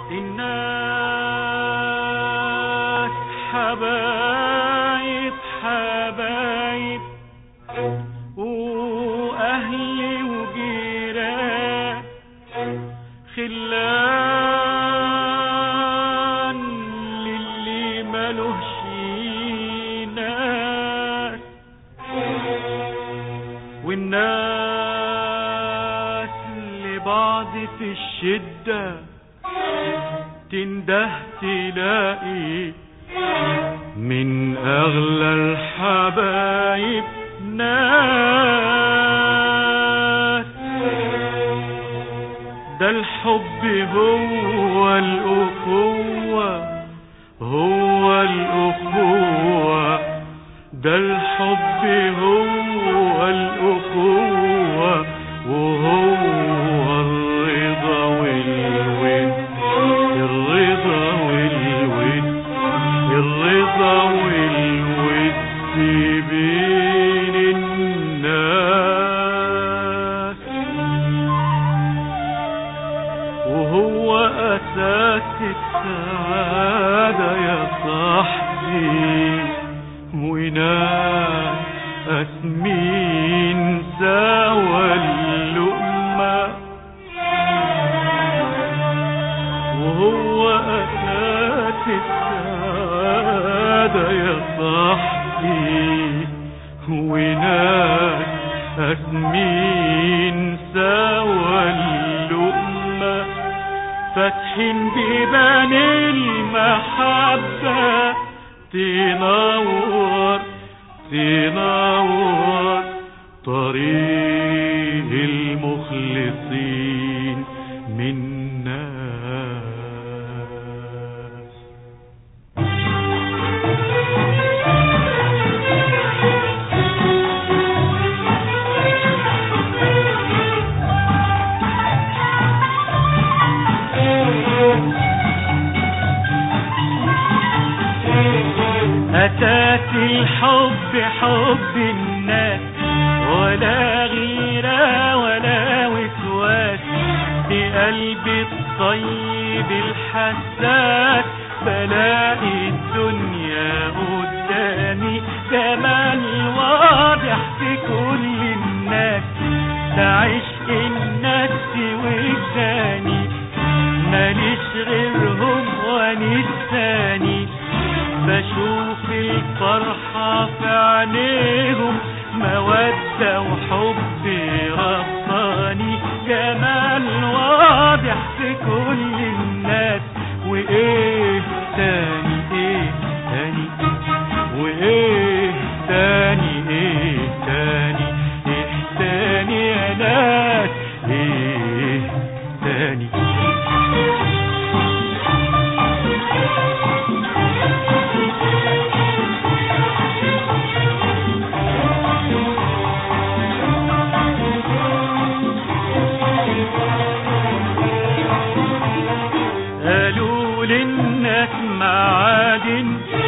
الناس حبايب حبايب وأهلي وجيران خلان للي ملوش ناس والناس لبعض في الشدة تنده تلاقي من أغلى الحبايب ناس ده الحب هو الأخوة هو الأخوة ده الحب هو الأخوة وهو الرضا والود الرضا والود الرضا والود بين الناس وهو أساس السعادة يا صاحبي وناس أسمين سوى اللقمة وهو أساس السعادة يا صاحبي وناس أسمين سوى اللقمة فاتحين بيبان المحبة تنور تنور طريق المخلصين من ناس أساس الحب حب الناس ولا غيرة ولا وسواس بقلبي الطيب الحساس بلاقي الدنيا قدامي جمال واضح في كل الناس ده عشق النفس وجداني ماليش غيرهم ونساني بشوف الفرحة في عينيهم مودة وحب رباني جمال واضح في كل الناس وإيه تاني إيه تاني وإيه تاني إيه تاني إيه تاني يا ناس إيه تاني قالوا للناس معادن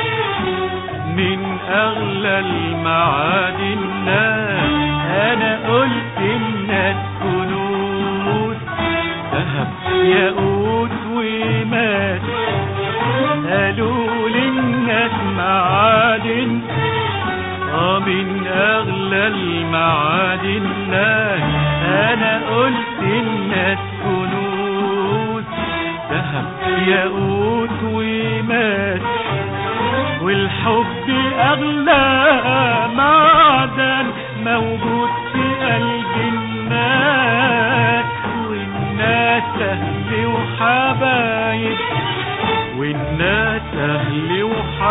من اغلى المعادن ناس انا قلت الناس كنوز ذهب ياقوت وماس قالوا للناس معادن اه من اغلى المعادن ناس انا قلت الناس كنوز ذهب ياقوت وماس والحب اغلى معدن موجود في قلب الناس والناس اهل وحبايب والناس اهل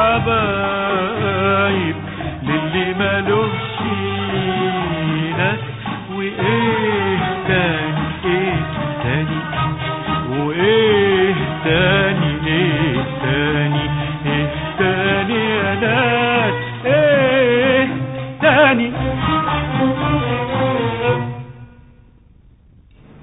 وحبايب للي ملوش ناس وايه تاني ايه تاني وايه تاني ايه تاني ايه تاني يا ناس ايه تاني